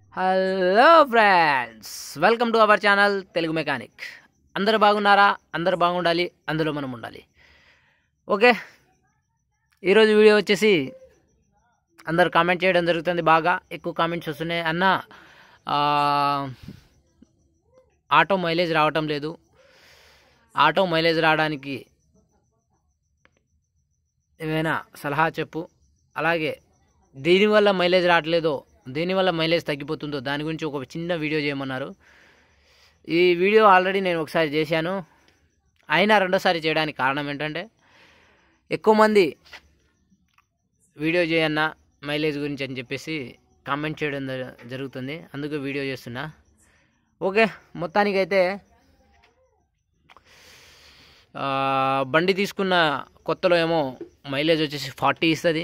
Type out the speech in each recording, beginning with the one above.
hello friends welcome to our channel Telugu mechanic అందరు బాగున్నారా అందరు బాగుండాలి అందులో మనం ఉండాలి ఓకే ఈరోజు వీడియో వచ్చేసి అందరు కామెంట్ చేయడం జరుగుతుంది బాగా ఎక్కువ కామెంట్స్ వస్తున్నాయి అన్న ఆ, ఆటో మైలేజ్ రావటం లేదు ఆటో మైలేజ్ రావడానికి ఏమైనా సలహా చెప్పు అలాగే దేనివల్ల మైలేజ్ రావట్లేదో దేనివల్ల మైలేజ్ తగ్గిపోతుందో దాని గురించి ఒక చిన్న వీడియో చేయమన్నారు ఈ వీడియో ఆల్రెడీ నేను ఒకసారి చేశాను అయినా రెండోసారి చేయడానికి కారణం ఏంటంటే ఎక్కువ మంది వీడియో చేయన్న మైలేజ్ గురించి అని చెప్పేసి కామెంట్ చేయడం జ- జరుగుతుంది అందుకే వీడియో చేస్తున్నా ఓకే మొత్తానికైతే ఆ, బండి తీసుకున్న కొత్తలో ఏమో మైలేజ్ వచ్చేసి ఫార్టీ ఇస్తుంది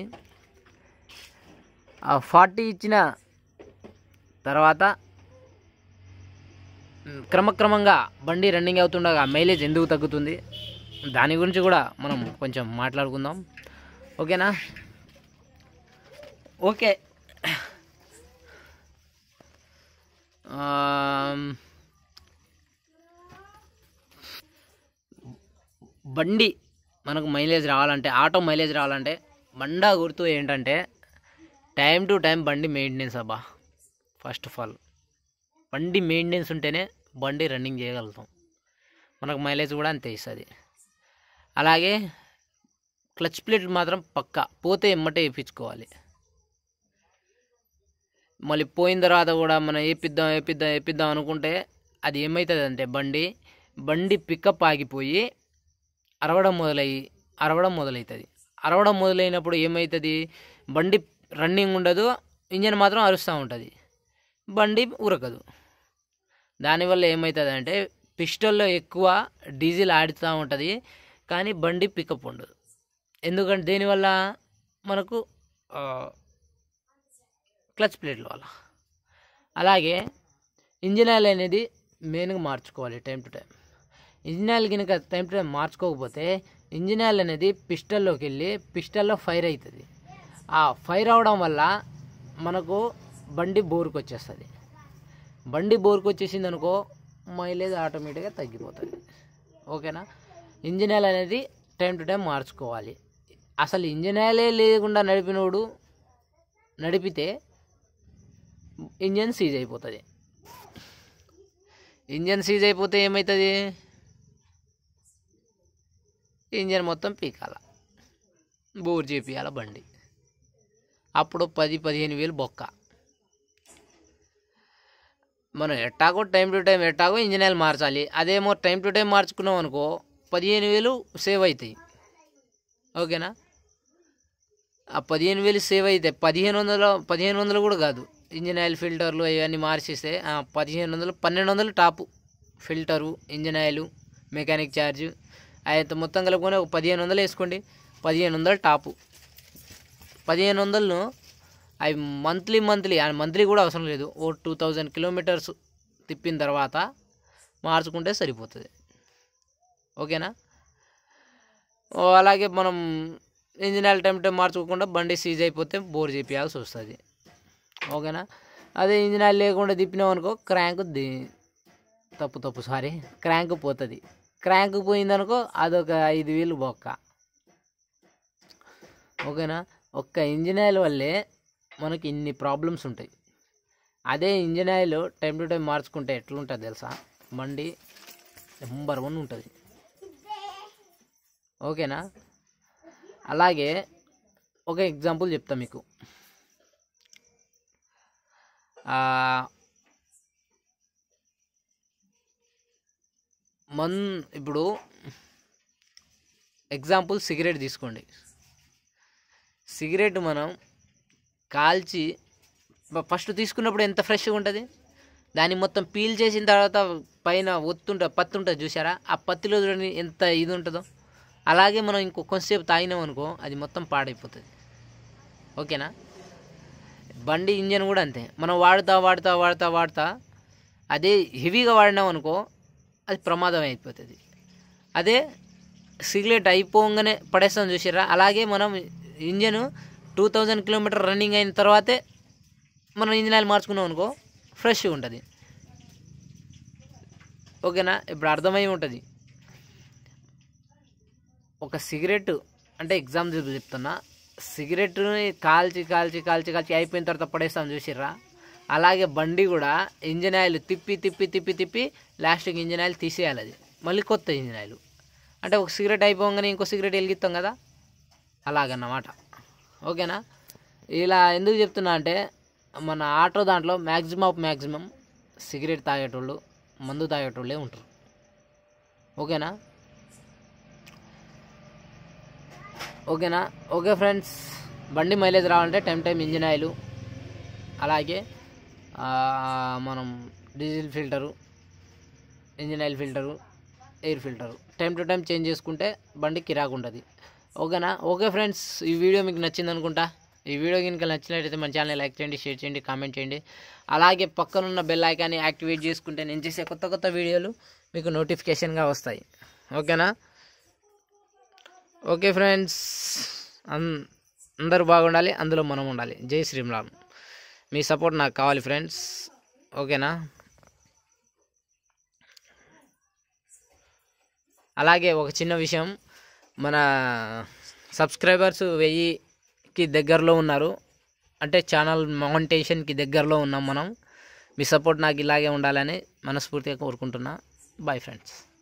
ఆ ఫార్టీ ఇచ్చిన తర్వాత మ్, క్రమక్రమంగా బండి రన్నింగ్ అవుతుండగా మైలేజ్ ఎందుకు తగ్గుతుంది దాని గురించి కూడా మనం కొంచెం మాట్లాడుకుందాం ఓకేనా ఓకే ఆమ్, బండి మనకు మైలేజ్ రావాలంటే ఆటో మైలేజ్ రావాలంటే బండా గుర్తు ఏంటంటే టైం టు టైం బండి మెయింటెనెన్స్ అబ్బా ఫస్ట్ ఆఫ్ ఆల్ బండి మెయింటెనెన్స్ ఉంటేనే బండి రన్నింగ్ చేయగలుగుతాం మనకు మైలేజ్ కూడా అంతే ఇస్తుంది అలాగే క్లచ్ ప్లేట్ మాత్రం పక్కా పోతే ఎమ్మటే వేయించుకోవాలి మళ్ళీ పోయిన తర్వాత కూడా మనం వేపిద్దాం వేపిద్దాం వేపిద్దాం అనుకుంటే అది ఏమవుతుంది అంటే బండి బండి పికప్ ఆగిపోయి అరవడం మొదలయ్యి అరవడం మొదలవుతుంది అరవడం మొదలైనప్పుడు ఏమవుతుంది బండి రన్నింగ్ ఉండదు ఇంజన్ మాత్రం అరుస్తూ ఉంటుంది బండి ఉరకదు దానివల్ల ఏమవుతుంది అంటే పిస్టల్లో ఎక్కువ డీజిల్ ఆడుతూ ఉంటుంది కానీ బండి పికప్ ఉండదు ఎందుకంటే దేనివల్ల మనకు ఆ, క్లచ్ ప్లేట్ల వల్ల అలాగే ఇంజిన్ ఆయిల్ అనేది మెయిన్గా మార్చుకోవాలి time to time engine oil కనుక టైం టు టైం మార్చుకోకపోతే ఇంజిన్ ఆయిల్ అనేది పిస్టల్లోకి వెళ్ళి పిస్టల్లో ఫైర్ అవుతుంది ఆ ఫైర్ అవడం వల్ల మనకు బండి బోర్కి వచ్చేస్తుంది బండి బోర్కి వచ్చేసింది అనుకో మైలేజ్ ఆటోమేటిక్గా తగ్గిపోతుంది ఓకేనా ఇంజిన్ ఆయిల్ అనేది టైం టు టైం మార్చుకోవాలి అసలు ఇంజిన్ ఆయిలే లేకుండా నడిపినోడు నడిపితే ఇంజన్ సీజ్ అయిపోతుంది ఇంజన్ సీజ్ అయిపోతే ఏమవుతుంది ఇంజన్ మొత్తం పీకాల బోర్ చేపియాల బండి అప్పుడు పది పదిహేను వేలు బొక్క మనం ఎట్టాగో టైం టు టైం ఎట్టాగో ఇంజిన్ ఆయిల్ మార్చాలి అదేమో టైం టు టైం మార్చుకున్నాం అనుకో పదిహేను వేలు సేవ్ అవుతాయి ఓకేనా ఆ పదిహేను వేలు సేవ్ అయితే పదిహేను వందలు పదిహేను వందలు కూడా కాదు ఇంజిన్ ఆయిల్ ఫిల్టర్లు ఇవన్నీ మార్చేస్తే ఆ పదిహేను వందలు పన్నెండు వందలు top filter engine oil mechanic charge అయితే మొత్తం కలుపుకొని ఒక పదిహేను వందలు వేసుకోండి పదిహేను వందలు టాపు పదిహేను వందలను అవి మంత్లీ మంత్లీ మంత్లీ కూడా అవసరం లేదు ఓ టూ థౌజండ్ కిలోమీటర్స్ తిప్పిన తర్వాత మార్చుకుంటే సరిపోతుంది ఓకేనా ఓ అలాగే మనం ఇంజిన్ ఆయిల్ టైం టైం మార్చుకోకుండా బండి సీజ్ అయిపోతే బోర్ చేపియాల్సి వస్తుంది ఓకేనా అదే ఇంజిన్ ఆయిల్ లేకుండా తిప్పినాం అనుకో క్రాంక్ ది తప్పు తప్పు సారీ క్రాంక్ పోతుంది క్రాంక్ పోయిందనుకో అదొక ఐదు వేలు బొక్క ఓకేనా ఒక్క ఇంజిన్ ఆయిల్ వల్లే మనకి ఇన్ని ప్రాబ్లమ్స్ ఉంటాయి అదే engine oil time to time మార్చుకుంటే ఎట్లుంటుంది తెలుసా బండి నెంబర్ వన్ ఉంటుంది ఓకేనా అలాగే ఒక ఎగ్జాంపుల్ చెప్తా మీకు ఆ, మన్ ఇప్పుడు ఎగ్జాంపుల్ సిగరెట్ తీసుకోండి సిగరెట్ మనం కాల్చి బ- ఫస్ట్ తీసుకున్నప్పుడు ఎంత ఫ్రెష్గా ఉంటుంది దాన్ని మొత్తం పీల్ చేసిన తర్వాత పైన ఒత్తుంటుంది పత్తి ఉంటుంది చూసారా ఆ పత్తిలో చూడండి ఎంత ఇది ఉంటుందో అలాగే మనం ఇంకో కొంతసేపు తాగినాం అనుకో అది మొత్తం పాడైపోతుంది ఓకేనా బండి ఇంజన్ కూడా అంతే మనం వాడుతా వాడుతా వాడుతా వాడుతా అదే హెవీగా వాడినాం అనుకో అది ప్రమాదం అయిపోతుంది అదే సిగరెట్ అయిపోగానే పడేస్తాం చూసారా అలాగే మనం engine two thousand kilometre running అయిన తర్వాతే మనం ఇంజిన్ ఆయిల్ మార్చుకున్నాం అనుకో ఫ్రెష్గా ఉంటుంది ఓకేనా ఇప్పుడు అర్థమై ఉంటుంది ఒక సిగరెట్ అంటే ఎగ్జామ్ చెప్తున్నా సిగరెట్ని కాల్చి కాల్చి కాల్చి కాల్చి అయిపోయిన తర్వాత పడేస్తాం చూసిర్రా అలాగే బండి కూడా ఇంజిన్ ఆయిల్ తిప్పి తిప్పి తిప్పి తిప్పి లాస్ట్కి ఇంజిన్ ఆయిల్ తీసేయాలి అది మళ్ళీ కొత్త ఇంజిన్ ఆయిల్ అంటే ఒక సిగరెట్ అయిపోగానే ఇంకో సిగరెట్ వెలిగిస్తాం కదా అలాగన్నమాట ఓకేనా ఇలా ఎందుకు చెప్తున్నా అంటే మన ఆటో దాంట్లో మ్యాక్సిమం ఆఫ్ మ్యాక్సిమం సిగరెట్ తాగేటోళ్ళు మందు తాగేటోళ్ళే ఉంటారు ఓకేనా ఓకేనా ఓకే ఫ్రెండ్స్ బండి మైలేజ్ రావాలంటే టైం టైం ఇంజిన్ ఆయిల్ అలాగే ఆ, మనం diesel filter engine oil filter air filter time to time change చేసుకుంటే బండి కిరాకు ఉంటుంది ఓకేనా ఓకే ఫ్రెండ్స్ ఈ వీడియో మీకు నచ్చింది అనుకుంటా ఈ వీడియో కనుక నచ్చినట్లయితే మన ఛానల్ లైక్ చేయండి షేర్ చేయండి కామెంట్ చేయండి అలాగే పక్కనున్న బెల్ ఐకాన్ని యాక్టివేట్ చేసుకుంటే నేను చేసే కొత్త కొత్త వీడియోలు మీకు నోటిఫికేషన్గా వస్తాయి ఓకేనా ఓకే ఫ్రెండ్స్ అన్ అందరూ బాగుండాలి అందులో మనం ఉండాలి జై శ్రీరామ్ మీ సపోర్ట్ నాకు కావాలి ఫ్రెండ్స్ ఓకేనా అలాగే ఒక చిన్న విషయం మన సబ్స్క్రైబర్స్ వెయ్యికి దగ్గరలో ఉన్నారు అంటే ఛానల్ మౌంటేషన్కి దగ్గరలో ఉన్నాం మనం మీ సపోర్ట్ నాకు ఇలాగే ఉండాలని మనస్ఫూర్తిగా కోరుకుంటున్నా బాయ్ ఫ్రెండ్స్